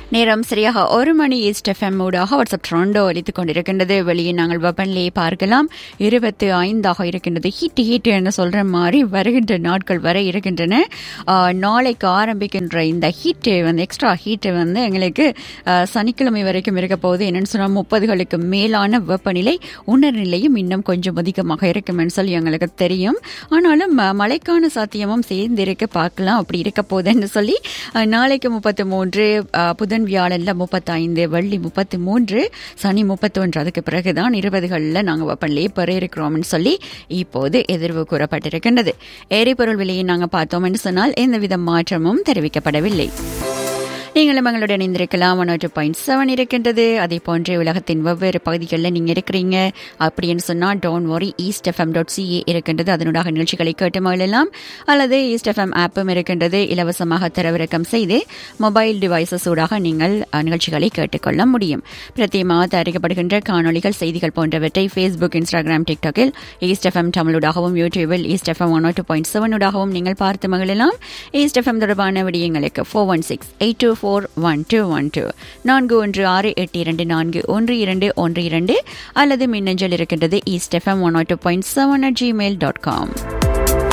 நேரம் சரியாக ஒரு மணி ஈஸ்ட் எஃப்எம் ஊடாக வாட்ஸ்அப் ட்ரோண்டோ அளித்துக் கொண்டிருக்கின்றது வெளியே நாங்கள் வெப்பநிலையை பார்க்கலாம் இருபத்தி ஐந்தாக இருக்கின்றது ஹீட் ஹீட் என்று சொல்ற மாதிரி வருகின்ற நாட்கள் வரை இருக்கின்றன ஆஹ், நாளைக்கு ஆரம்பிக்கின்ற இந்த ஹீட்டு வந்து எக்ஸ்ட்ரா ஹீட்டு வந்து எங்களுக்கு ஆஹ், சனிக்கிழமை வரைக்கும் இருக்க போகுது என்னன்னு சொன்னால் முப்பதுகளுக்கு மேலான வெப்பநிலை உணர்நிலையும் இன்னும் கொஞ்சம் அதிகமாக இருக்கும்னு சொல்லி எங்களுக்கு தெரியும் ஆனாலும் ம- மழைக்கான சாத்தியமும் சேர்ந்து இருக்க பார்க்கலாம் அப்படி இருக்க போகுதுன்னு சொல்லி அஹ், நாளைக்கு முப்பத்தி மூன்று புதன் வியாழன்ல முப்பத்தைந்து வெள்ளி முப்பத்தி மூன்று சனி முப்பத்தொன்று அதுக்கு பிறகுதான் இருபதுகளில் நாங்கள் வெப்பநிலையை பெற இருக்கிறோம்னு சொல்லி இப்போது எதிர்வு கூறப்பட்டிருக்கின்றது எரிபொருள் விலையை நாங்கள் பார்த்தோம்னு சொன்னால் எந்தவித மாற்றமும் தெரிவிக்கப்படவில்லை நீங்களும் எங்களுடன் இணைந்திருக்கலாம் ஒன் டூ பாயிண்ட் செவன் இருக்கின்றது அதே போன்று உலகத்தின் வெவ்வேறு பகுதிகளில் நீங்கள் இருக்கிறீங்க அப்படின்னு சொன்னால் don't worry East FM dot C A இருக்கின்றது அதனூடாக நிகழ்ச்சிகளை கேட்டு மகிழலாம் அல்லது ஈஸ்ட் எஃப்எம் ஆப்பும் இருக்கின்றது இலவசமாக தரவிறக்கம் செய்து மொபைல் டிவைசஸ் ஊடாக நீங்கள் அஹ், நிகழ்ச்சிகளை கேட்டுக்கொள்ள முடியும் பிரத்தியமாக தயாரிக்கப்படுகின்ற காணொளிகள் செய்திகள் போன்றவற்றை ஃபேஸ்புக் இன்ஸ்டாகிராம் டிக்டாக்கில் ஈஸ்ட் எஃப்எம் தமிழூடாகவும் யூடியூபில் East FM one two point செவனூடாகவும் நீங்கள் பார்த்து மகிழலாம் ஈஸ்ட் எஃப்எம் தொடர்பான விடயங்களுக்கு four one six eight two four one two one two நான்கு ஒன்று ஆறு எட்டு இரண்டு நான்கு ஒன்று இரண்டு ஒன்று இரண்டு அல்லது மின்னஞ்சல் இருக்கின்றது East FM one two point seven at Gmail dot com